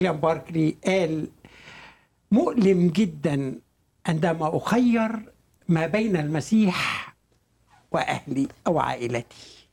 ويليام باركلي قال مؤلم جدا عندما أخير ما بين المسيح وأهلي أو عائلتي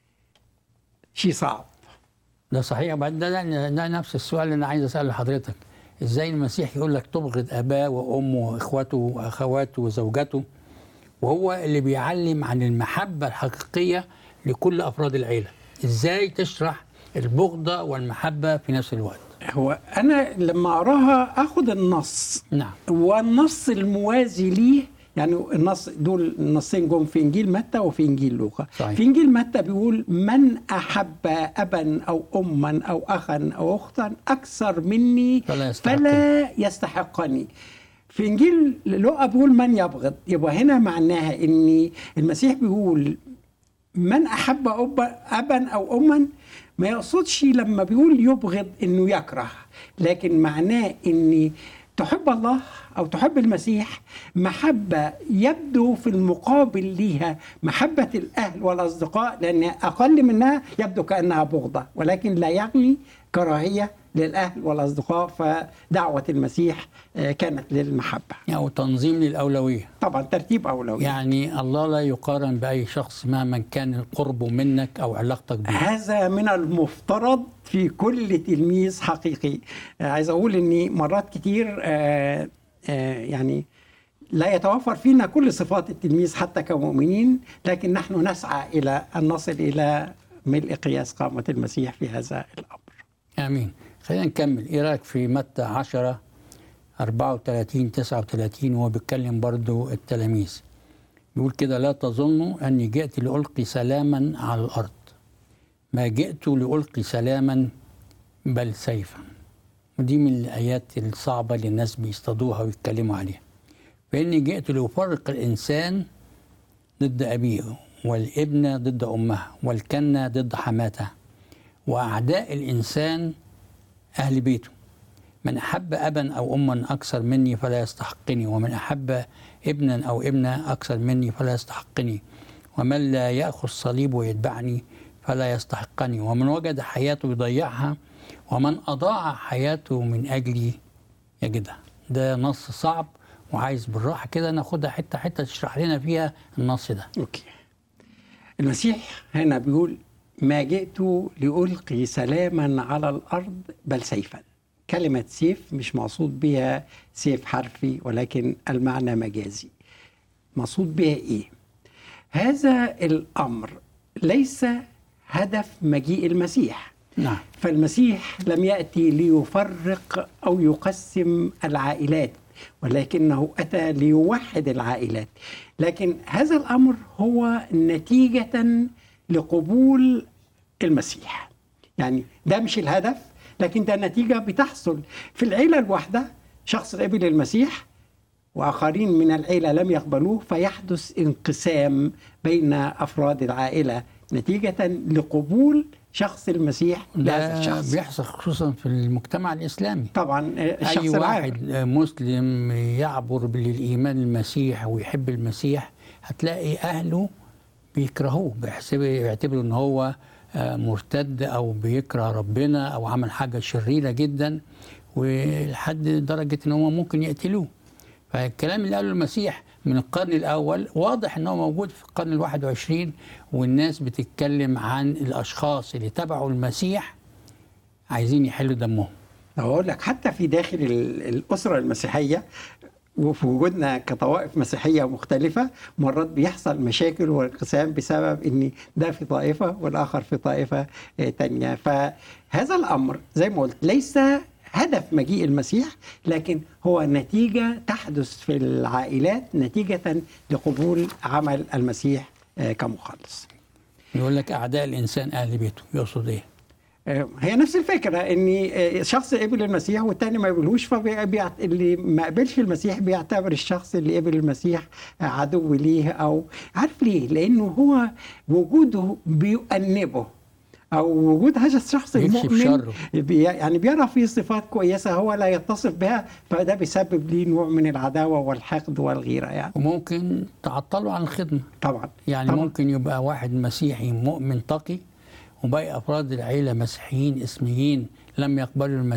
شيء صعب ده صحيح بعد ده, ده, ده نفس السؤال اللي انا عايز اساله لحضرتك ازاي المسيح يقول لك تبغض اباه وامه واخواته واخواته وزوجته وهو اللي بيعلم عن المحبه الحقيقيه لكل افراد العيله ازاي تشرح البغضه والمحبه في نفس الوقت هو أنا لما أقراها أخد النص نعم والنص الموازي ليه يعني النص دول النصين جم في انجيل متى وفي انجيل لوقا صحيح. في انجيل متى بيقول من احب ابا او اما او اخا او اختا اكثر مني فلا يستحقني. فلا يستحقني في انجيل لوقا بيقول من يبغض يبقى هنا معناها ان المسيح بيقول من احب أب- ابا او اما ما يقصدش لما بيقول يبغض انه يكره لكن معناه ان تحب الله او تحب المسيح محبه يبدو في المقابل ليها محبه الاهل والاصدقاء لان اقل منها يبدو كانها بغضه ولكن لا يعني كراهيه للاهل والاصدقاء فدعوه المسيح آه، كانت للمحبه او تنظيم للاولويه طبعا ترتيب اولويات يعني الله لا يقارن باي شخص مهما كان قربه منك او علاقتك به هذا من المفترض في كل تلميذ حقيقي آه، عايز اقول اني مرات كتير آه، آه، يعني لا يتوفر فينا كل صفات التلميذ حتى كمؤمنين لكن نحن نسعى الى ان نصل الى ملء قياس قامه المسيح في هذا الامر امين خلينا نكمل ايه رايك في متى 10 34 39 وهو بيتكلم برضو التلاميذ بيقول كده لا تظنوا اني جئت لالقي سلاما على الارض ما جئت لالقي سلاما بل سيفا ودي من الايات الصعبه اللي الناس بيصطادوها ويتكلموا عليها فاني جئت لافرق الانسان ضد ابيه والابن ضد امها والكنه ضد حماتها واعداء الانسان اهل بيته من احب ابا او اما اكثر مني فلا يستحقني ومن احب ابنا او ابنه اكثر مني فلا يستحقني ومن لا ياخذ صليب ويتبعني فلا يستحقني ومن وجد حياته يضيعها ومن اضاع حياته من اجلي يجدها ده نص صعب وعايز بالراحه كده ناخدها حته حته تشرح لنا فيها النص ده اوكي المسيح هنا بيقول ما جئت لألقي سلاما على الأرض بل سيفا كلمة سيف مش مقصود بها سيف حرفي ولكن المعنى مجازي مقصود بها إيه هذا الأمر ليس هدف مجيء المسيح نعم فالمسيح لم ياتي ليفرق او يقسم العائلات ولكنه اتى ليوحد العائلات لكن هذا الامر هو نتيجه لقبول المسيح يعني ده مش الهدف لكن ده نتيجه بتحصل في العيله الواحده شخص قبل المسيح واخرين من العيله لم يقبلوه فيحدث انقسام بين افراد العائله نتيجه لقبول شخص المسيح لهذا ده الشخص بيحصل خصوصا في المجتمع الاسلامي طبعا آه، الشخص اي العام واحد مسلم يعبر للايمان المسيح ويحب المسيح هتلاقي اهله بيكرهوه بيحسب يعتبروا ان هو آه، مرتد او بيكره ربنا او عمل حاجه شريره جدا ولحد درجه ان هم ممكن يقتلوه فالكلام اللي قاله المسيح من القرن الاول واضح ان هو موجود في القرن الواحد وعشرين والناس بتتكلم عن الاشخاص اللي تبعوا المسيح عايزين يحلوا دمهم اقول لك حتى في داخل ال- الاسره المسيحيه وفي وجودنا كطوائف مسيحيه مختلفه مرات بيحصل مشاكل وانقسام بسبب ان ده في طائفه والاخر في طائفه آه، تانية فهذا الامر زي ما قلت ليس هدف مجيء المسيح لكن هو نتيجه تحدث في العائلات نتيجه لقبول عمل المسيح آه، كمخلص يقول لك اعداء الانسان اهل بيته يقصد ايه هي نفس الفكره ان شخص قبل المسيح والتاني ما يقبلوش فاللي ما قبلش المسيح بيعتبر الشخص اللي قبل المسيح عدو ليه او عارف ليه؟ لانه هو وجوده بيؤنبه او وجود هذا الشخص بيكشف المؤمن شره. بي يعني بيرى فيه صفات كويسه هو لا يتصف بها فده بيسبب ليه نوع من العداوه والحقد والغيره يعني وممكن تعطلوا عن الخدمه طبعا يعني طبعا. ممكن يبقى واحد مسيحي مؤمن تقي وباقي افراد العيله مسيحيين اسميين لم يقبلوا